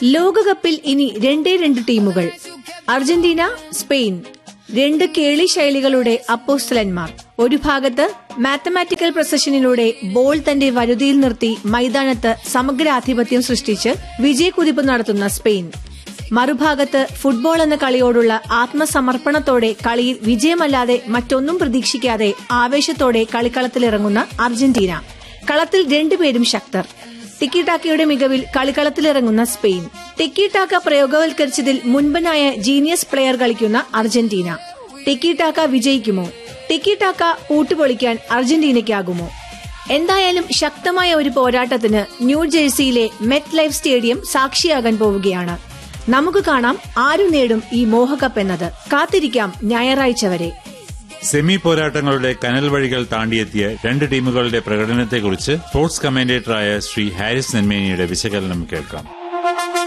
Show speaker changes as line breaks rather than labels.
ലോകകപ്പിൽ ഇനി രണ്ടേ രണ്ട് ടീമുകൾ അർജന്റീന സ്പെയിൻ രണ്ട് കേളി ശൈലികളുടെ അപ്പോസ്തലന്മാർ ഒരു ഭാഗത്ത് മാത്തമാറ്റിക്കൽ പ്രസഷനിലൂടെ ബോൾ തന്റെ വരുതിയിൽ നിർത്തി മൈതാനത്ത് സമഗ്ര ആധിപത്യം സൃഷ്ടിച്ച് വിജയക്കുതിപ്പ് നടത്തുന്ന സ്പെയിൻ മറുഭാഗത്ത് ഫുട്ബോൾ എന്ന കളിയോടുള്ള ആത്മസമർപ്പണത്തോടെ കളിയിൽ വിജയമല്ലാതെ മറ്റൊന്നും പ്രതീക്ഷിക്കാതെ ആവേശത്തോടെ കളിക്കളത്തിലിറങ്ങുന്ന അർജന്റീന കളത്തിൽ രണ്ടുപേരും ശക്തർ ടിക്കിടാക്കയുടെ മികവിൽ കളിക്കളത്തിലിറങ്ങുന്ന സ്പെയിൻ ടിക്കിടാക്ക പ്രയോഗവൽക്കരിച്ചതിൽ മുൻപനായ ജീനിയസ് പ്ലെയർ കളിക്കുന്ന അർജന്റീന ടിക്കിടാക്ക വിജയിക്കുമോ ടിക്കിടാക്ക പൂട്ടുപൊളിക്കാൻ അർജന്റീനയ്ക്കാകുമോ എന്തായാലും ശക്തമായ ഒരു പോരാട്ടത്തിന് ന്യൂജേഴ്സിയിലെ മെറ്റ് ലൈഫ് സ്റ്റേഡിയം സാക്ഷിയാകാൻ പോവുകയാണ് നമുക്ക് കാണാം ആരു നേടും ഈ മോഹകപ്പ് എന്നത് കാത്തിരിക്കാം ഞായറാഴ്ച വരെ
സെമി പോരാട്ടങ്ങളുടെ കനൽ വഴികൾ താണ്ടിയെത്തിയ രണ്ട് ടീമുകളുടെ പ്രകടനത്തെക്കുറിച്ച് സ്പോർട്സ് കമന്റേറ്ററായ ശ്രീ ഹാരിസ് നെന്മേനിയുടെ വിശകലനം കേൾക്കാം